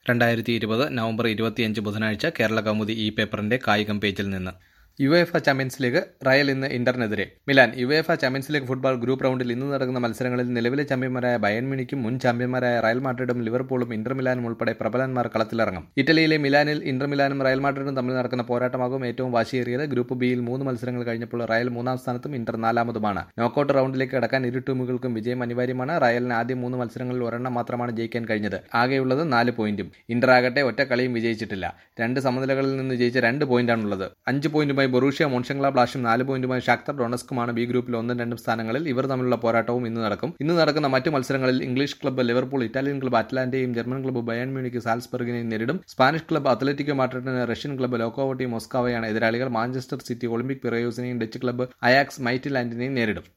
രണ്ടായിരത്തി ഇരുപത് നവംബർ ഇരുപത്തിയഞ്ച് ബുധനാഴ്ച കേരള കൗമുദി ഈ പേപ്പറിന്റെ കായികം പേജിൽ നിന്ന് യുവേഫ ചാമ്പ്യൻസ് ലീഗ് റയൽ ഇന്ന് ഇന്ററിനെതിരെ Milan UEFA Champions League football group റൗണ്ടിൽ ഇന്ന് നടക്കുന്ന മത്സരങ്ങളിൽ നിലവിലെ ചാമ്പ്യന്മാരായ ബയൺ മ്യൂണിക്കും മുൻ ചാമ്പ്യന്മാരായ റയൽ മാഡ്രിഡും ലിവർപൂളും ഇന്റർ മിലാനും ഉൾപ്പെടെ പ്രബലന്മാർ കളത്തിലിറങ്ങും ഇറ്റലിയിലെ മിലാനിൽ ഇന്റർ മിലാനും റയൽ മാഡ്രിഡും തമ്മിൽ നടക്കുന്ന പോരാട്ടമാകും ഏറ്റവും വാശിയേറിയത് ഗ്രൂപ്പ് ബിയിൽ മൂന്ന് മത്സരങ്ങൾ കഴിഞ്ഞപ്പോൾ റയൽ മൂന്നാം സ്ഥാനത്തും ഇന്റർ നാലാമതുമാണ് നോക്കൌട്ട് റൗണ്ടിലേക്ക് കടക്കാൻ ഇരു ടീമുകൾക്കും വിജയം അനിവാര്യമാണ് റയലിന് ആദ്യം മൂന്ന് മത്സരങ്ങളിൽ ഒരെണ്ണം മാത്രമാണ് ജയിക്കാൻ കഴിഞ്ഞത് ആകെയുള്ളത് നാല് പോയിന്റും ഇന്റർ ആകട്ടെ ഒറ്റ കളിയും വിജയിച്ചിട്ടില്ല രണ്ട് സമനിലകളിൽ നിന്ന് ജയിച്ച രണ്ട് പോയിന്റാണുള്ളത് അഞ്ച് പോയിന്റുമായി ബൊറൂഷ്യ മോൺഷംഗ്ല ബ്ലാഷും നാല് പോയിന്റുമായി ഷാക്തർ ഡൊണസ്കുമാണ് ബി ഗ്രൂപ്പിൽ ഒന്നും രണ്ടും സ്ഥാനങ്ങളിൽ ഇവർ തമ്മിലുള്ള പോരാട്ടവും ഇന്ന് നടക്കും ഇന്ന് നടക്കുന്ന മറ്റ് മത്സരങ്ങളിൽ English club Liverpool Italian club അറ്റ്ലാന്റയും ജർമ്മൻ ക്ലബ്ബ് ബയൺ മ്യൂണിക്ക് സാൽസ്ബർഗിനെയും നേരിടും സ്പാനിഷ് ക്ലബ്ബ് അത്ലറ്റിക്കോ മാഡ്രിഡിന് റഷ്യൻ ക്ലബ്ബ് ലോക്കോവോട്ടി മോസ്കാവയാണ് എതിരാളികൾ മാഞ്ചസ്റ്റർ സിറ്റി ഒളിമ്പിക് പിറയോസിനെയും ഡച്ച് ക്ലബ്ബ് അയാക്സ് മൈറ്റിലാൻഡിനെയും നേരിടും